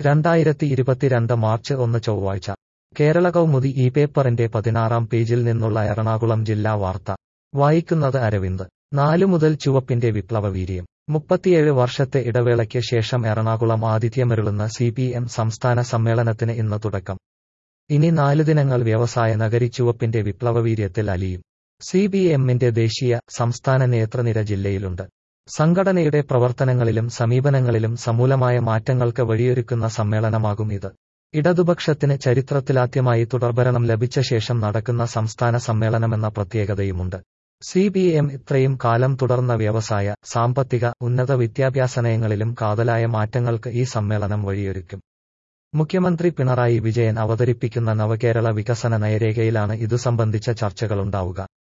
രണ്ടായിരത്തി ഇരുപത്തിരണ്ട് മാർച്ച് ഒന്ന് ചൊവ്വാഴ്ച കേരള കൗമുദി ഈ പേപ്പറിന്റെ പതിനാറാം പേജിൽ നിന്നുള്ള എറണാകുളം ജില്ലാ വാർത്ത വായിക്കുന്നത് അരവിന്ദ് നാലു മുതൽ ചുവപ്പിന്റെ വിപ്ലവവീര്യം മുപ്പത്തിയേഴ് വർഷത്തെ ഇടവേളയ്ക്ക് ശേഷം എറണാകുളം ആതിഥ്യമരുളുന്ന സി പി എം സംസ്ഥാന സമ്മേളനത്തിന് ഇന്ന് തുടക്കം ഇനി നാലു ദിനങ്ങൾ വ്യവസായ നഗരി ചുവപ്പിന്റെ വിപ്ലവവീര്യത്തിൽ അലിയും സി പി എമ്മിന്റെ ദേശീയ സംസ്ഥാന നേതൃനിര ജില്ലയിലുണ്ട് സംഘടനയുടെ പ്രവർത്തനങ്ങളിലും സമീപനങ്ങളിലും സമൂലമായ മാറ്റങ്ങൾക്ക് വഴിയൊരുക്കുന്ന സമ്മേളനമാകും ഇത് ഇടതുപക്ഷത്തിന് ചരിത്രത്തിലാദ്യമായി തുടർഭരണം ലഭിച്ച ശേഷം നടക്കുന്ന സംസ്ഥാന സമ്മേളനമെന്ന പ്രത്യേകതയുമുണ്ട് സി പി എം ഇത്രയും കാലം തുടർന്ന വ്യവസായ സാമ്പത്തിക ഉന്നത വിദ്യാഭ്യാസ നയങ്ങളിലും കാതലായ മാറ്റങ്ങൾക്ക് ഈ സമ്മേളനം വഴിയൊരുക്കും മുഖ്യമന്ത്രി പിണറായി വിജയൻ അവതരിപ്പിക്കുന്ന നവകേരള വികസന നയരേഖയിലാണ് ഇതു സംബന്ധിച്ച ചർച്ചകളുണ്ടാവുക